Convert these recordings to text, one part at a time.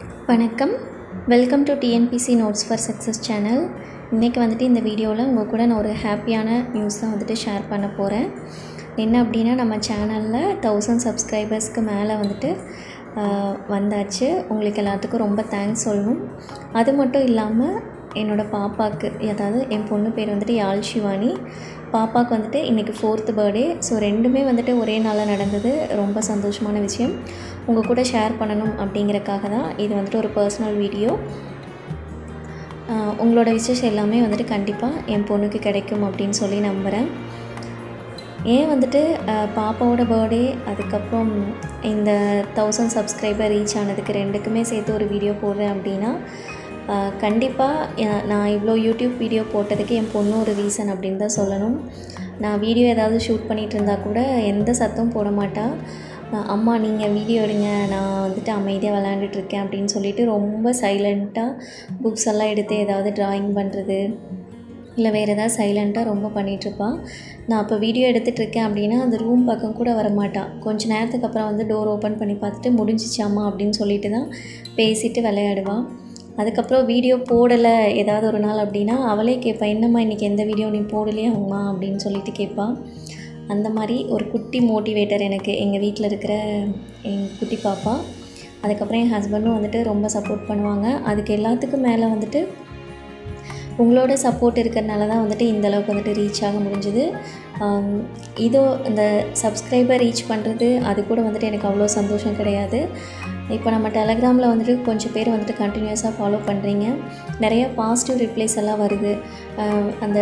வணக்கம் welcome to TNPSC notes for success channel இன்றைக்கி வந்துட்டு இந்த வீடியோவில் உங்கள் கூட நான் ஒரு ஹாப்பியான நியூஸ் தான் வந்துட்டு ஷேர் பண்ண போகிறேன் என்ன அப்படின்னா நம்ம சேனலில் தௌசண்ட் சப்ஸ்கிரைபர்ஸ்க்கு மேலே வந்துட்டு ஆஹ், வந்தாச்சு உங்களுக்கு எல்லாத்துக்கும் ரொம்ப தேங்க்ஸ் சொல்லணும் அது மட்டும் இல்லாமல் என்னோடய பாப்பாவுக்கு அதாவது என் பொண்ணு பேர் வந்துட்டு யாழ் சிவானி பாப்பாவுக்கு வந்துட்டு இன்றைக்கி ஃபோர்த்து பர்த்டே ஸோ ரெண்டுமே வந்துட்டு ஒரே நாளில் நடந்தது ரொம்ப சந்தோஷமான விஷயம் உங்கள் கூட ஷேர் பண்ணணும் அப்படிங்கிறக்காக தான் இது வந்துட்டு ஒரு பர்சனல் வீடியோ உங்களோட விஷஸ் எல்லாமே வந்துட்டு கண்டிப்பாக என் பொண்ணுக்கு கிடைக்கும் அப்படின்னு சொல்லி நம்புகிறேன் ஏன் வந்துட்டு அஹ், பாப்பாவோட பர்த்டே அதுக்கப்புறம் இந்த தௌசண்ட் சப்ஸ்கிரைபர் ரீச் ஆனதுக்கு ரெண்டுக்குமே சேர்த்து ஒரு வீடியோ போடுறேன் அப்படின்னா கண்டிப்பாக நான் இவ்வளோ யூடியூப் வீடியோ போட்டதுக்கு என் பொண்ணு ஒரு ரீசன் அப்படின்னு தான் சொல்லணும் நான் வீடியோ ஏதாவது ஷூட் பண்ணிகிட்டு இருந்தால் கூட எந்த சத்தம் போட மாட்டா அஹ், அம்மா நீங்கள் வீடியோ எடுங்க நான் வந்துட்டு அமைதியாக விளாண்டுட்டு இருக்கேன் அப்படின்னு சொல்லிட்டு ரொம்ப சைலண்ட்டாக புக்ஸ் எல்லாம் எடுத்து ஏதாவது ட்ராயிங் பண்ணுறது இல்லை வேறு ஏதாவது சைலண்ட்டாக ரொம்ப பண்ணிகிட்ருப்பான் நான் அப்போ வீடியோ எடுத்துகிட்ருக்கேன் அப்படின்னா அந்த ரூம் பக்கம் கூட வரமாட்டான் கொஞ்ச நேரத்துக்கு அப்புறம் வந்து டோர் ஓப்பன் பண்ணி பார்த்துட்டு முடிஞ்சிச்சாம்மா அப்படின்னு சொல்லிட்டு தான் பேசிட்டு விளையாடுவான் அதுக்கப்புறம் வீடியோ போடலை ஏதாவது ஒரு நாள் அப்படின்னா அவளே கேட்பா என்னம்மா இன்றைக்கி எந்த வீடியோ நீ போடலையா அம்மா அப்படின்னு சொல்லிட்டு கேட்பான் அந்த மாதிரி ஒரு குட்டி மோட்டிவேட்டர் எனக்கு எங்கள் வீட்டில் இருக்கிற என் குட்டி பாப்பா அதுக்கப்புறம் என் ஹஸ்பண்டும் வந்துட்டு ரொம்ப சப்போர்ட் பண்ணுவாங்க அதுக்கு எல்லாத்துக்கும் மேலே வந்துட்டு உங்களோட சப்போர்ட் இருக்கிறனால தான் வந்துட்டு இந்த அளவுக்கு வந்துட்டு ரீச் ஆக முடிஞ்சுது ஆம், இதோ இந்த சப்ஸ்கிரைபர் ரீச் பண்ணுறது அது கூட வந்துட்டு எனக்கு அவ்வளோ சந்தோஷம் கிடையாது இப்போ நம்ம டெலகிராமில் வந்துட்டு கொஞ்சம் பேர் வந்துட்டு கண்டினியூஸாக ஃபாலோ பண்ணுறீங்க நிறைய பாசிட்டிவ் ரிப்ளைஸ் எல்லாம் வருது ஆஹ், அந்த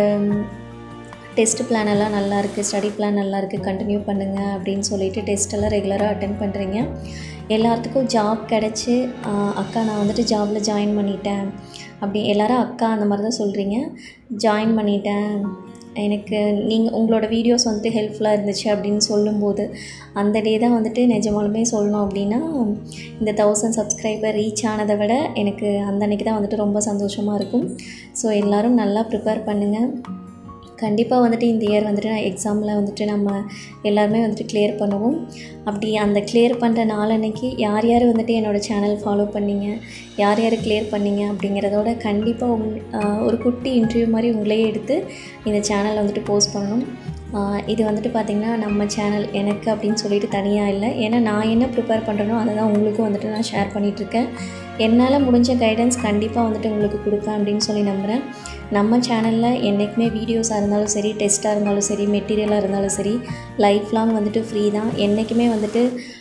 டெஸ்ட் பிளான் எல்லாம் நல்லா இருக்குது ஸ்டடி பிளான் நல்லா இருக்குது கண்டினியூ பண்ணுங்கள் அப்படின்னு சொல்லிட்டு டெஸ்ட் எல்லாம் ரெகுலராக அட்டன் பண்ணுறீங்க எல்லாத்துக்கும் ஜாப் கிடச்சி அக்கா நான் வந்துட்டு ஜாபில் ஜாயின் பண்ணிட்டேன் அப்படி எல்லாரும் அக்கா அந்த மாதிரி தான் சொல்கிறீங்க ஜாயின் பண்ணிட்டேன் எனக்கு நீங்கள் உங்களோட வீடியோஸ் வந்துட்டு ஹெல்ப்ஃபுல்லாக இருந்துச்சு அப்படின்னு சொல்லும்போது அந்த டே தான் வந்துட்டு நிஜமாலுமே சொல்லணும் அப்படின்னா இந்த தௌசண்ட் சப்ஸ்கிரைபர் ரீச் ஆனதை விட எனக்கு அந்த அன்றைக்கி தான் வந்துட்டு ரொம்ப சந்தோஷமாக இருக்கும் ஸோ எல்லோரும் நல்லா ப்ரிப்பேர் பண்ணுங்கள் கண்டிப்பாக வந்துட்டு இந்த இயர் வந்துட்டு நான் எக்ஸாமில் வந்துட்டு நம்ம எல்லாருமே வந்துட்டு கிளியர் பண்ணுவோம் அப்படி அந்த கிளியர் பண்ணுற நாளன்னைக்கு யார் யார் வந்துட்டு என்னோடய சேனல் ஃபாலோ பண்ணீங்க யார் யார் கிளியர் பண்ணீங்க அப்படிங்கிறதோட கண்டிப்பாக உங் ஆஹ் ஒரு குட்டி இன்டர்வியூ மாதிரி உங்களையே எடுத்து இந்த சேனலில் வந்துட்டு போஸ்ட் பண்ணணும் ஆஹ் இது வந்துட்டு பார்த்திங்கன்னா நம்ம சேனல் எனக்கு அப்படின்னு சொல்லிட்டு தனியாக இல்லை ஏன்னா நான் என்ன ப்ரிப்பேர் பண்ணுறனோ அதை தான் உங்களுக்கும் வந்துட்டு நான் ஷேர் பண்ணிகிட்ருக்கேன் என்னால் முடிஞ்ச கைடன்ஸ் கண்டிப்பாக வந்துட்டு உங்களுக்கு கொடுப்பேன் அப்படின்னு சொல்லி நம்புகிறேன் நம்ம சேனலில் என்றைக்குமே வீடியோஸாக இருந்தாலும் சரி டெஸ்ட்டாக இருந்தாலும் சரி மெட்டீரியலாக இருந்தாலும் சரி லைஃப் லாங் வந்துட்டு ஃப்ரீ தான் என்றைக்குமே வந்துட்டு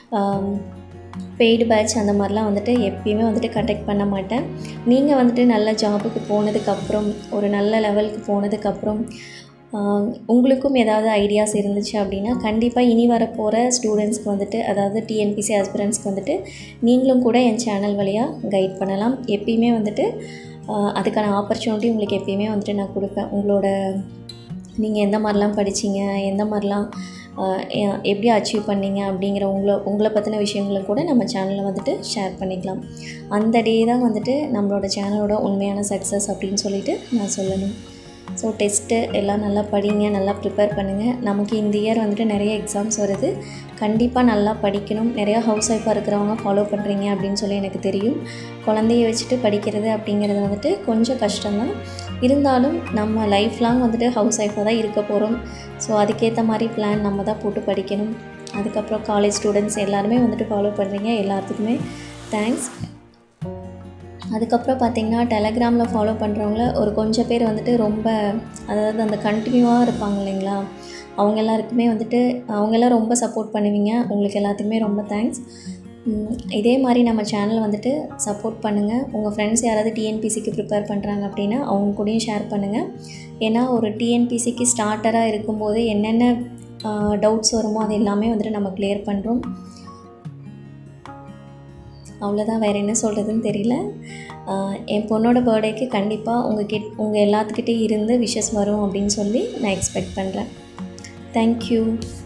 பெய்டு பேட்ச் அந்த மாதிரிலாம் வந்துட்டு எப்பயுமே வந்துட்டு கண்டக்ட் பண்ண மாட்டேன் நீங்கள் வந்துட்டு நல்ல ஜாபுக்கு போனதுக்கப்புறம் ஒரு நல்ல லெவலுக்கு போனதுக்கப்புறம் ஆஹ், உங்களுக்கும் ஏதாவது ஐடியாஸ் இருந்துச்சு அப்படின்னா கண்டிப்பாக இனி வரப்போகிற ஸ்டூடெண்ட்ஸ்க்கு வந்துட்டு அதாவது டிஎன்பிசி ஆஸ்பிரண்ட்ஸ்க்கு வந்துட்டு நீங்களும் கூட என் சேனல் வழியாக கைட் பண்ணலாம் எப்பயுமே வந்துட்டு ஆஹ், அதுக்கான ஆப்பர்ச்சுனிட்டி உங்களுக்கு எப்பயுமே வந்துட்டு நான் கொடுப்பேன் உங்களோட நீங்கள் எந்த மாதிரிலாம் படிச்சீங்க எந்த மாதிரிலாம் ஆஹ், எ- எப்படி அச்சீவ் பண்ணீங்க அப்படிங்கிற உங்களை உங்களை பற்றின விஷயங்களை கூட நம்ம சேனலில் வந்துட்டு ஷேர் பண்ணிக்கலாம் அந்த டே தான் வந்துட்டு நம்மளோட சேனலோட உண்மையான சக்ஸஸ் அப்படின்னு சொல்லிட்டு நான் சொல்லணும் ஸோ டெஸ்ட்டு எல்லாம் நல்லா படிங்க நல்லா ப்ரிப்பேர் பண்ணுங்கள் நமக்கு இந்த இயர் வந்துட்டு நிறைய எக்ஸாம்ஸ் வருது கண்டிப்பாக நல்லா படிக்கணும் நிறையா ஹவுஸ் ஒய்ஃபாக இருக்கிறவங்க ஃபாலோ பண்ணுறீங்க அப்படின்னு சொல்லி எனக்கு தெரியும் குழந்தைய வச்சுட்டு படிக்கிறது அப்படிங்கிறது வந்துட்டு கொஞ்சம் கஷ்டம்தான் இருந்தாலும் நம்ம லைஃப் லாங் வந்துட்டு ஹவுஸ் ஒய்ஃபாக தான் இருக்க போகிறோம் ஸோ அதுக்கேற்ற மாதிரி பிளான் நம்ம தான் போட்டு படிக்கணும் அதுக்கப்புறம் காலேஜ் ஸ்டூடெண்ட்ஸ் எல்லாருமே வந்துட்டு ஃபாலோ பண்ணுறீங்க எல்லாத்துக்குமே தேங்க்ஸ் அதுக்கப்புறம் பார்த்தீங்கன்னா டெலகிராமில் ஃபாலோ பண்ணுறவங்கள ஒரு கொஞ்சம் பேர் வந்துட்டு ரொம்ப அதாவது அந்த கண்டினியூவாக இருப்பாங்க இல்லைங்களா அவங்க எல்லாருக்குமே வந்துட்டு அவங்க எல்லாம் ரொம்ப சப்போர்ட் பண்ணுவீங்க உங்களுக்கு எல்லாத்துக்குமே ரொம்ப தேங்க்ஸ் இதே மாதிரி நம்ம சேனல் வந்துட்டு சப்போர்ட் பண்ணுங்கள் உங்கள் ஃப்ரெண்ட்ஸ் யாராவது டிஎன்பிசிக்கு ப்ரிப்பேர் பண்ணுறாங்க அப்படின்னா அவங்க கூடயும் ஷேர் பண்ணுங்கள் ஏன்னா ஒரு டிஎன்பிசிக்கு ஸ்டார்டராக இருக்கும்போது என்னென்ன டவுட்ஸ் வருமோ அது எல்லாமே வந்துட்டு நம்ம கிளியர் பண்ணுறோம் அவ்வளோதான் வேறு என்ன சொல்கிறதுன்னு தெரியல ஆஹ் என் பொண்ணோட பர்த்டேக்கு கண்டிப்பாக உங்கள் கிட் உங்கள் எல்லாத்துக்கிட்டே இருந்து விஷஸ் வரும் அப்படின்னு சொல்லி நான் எக்ஸ்பெக்ட் பண்ணுறேன் தேங்க்யூ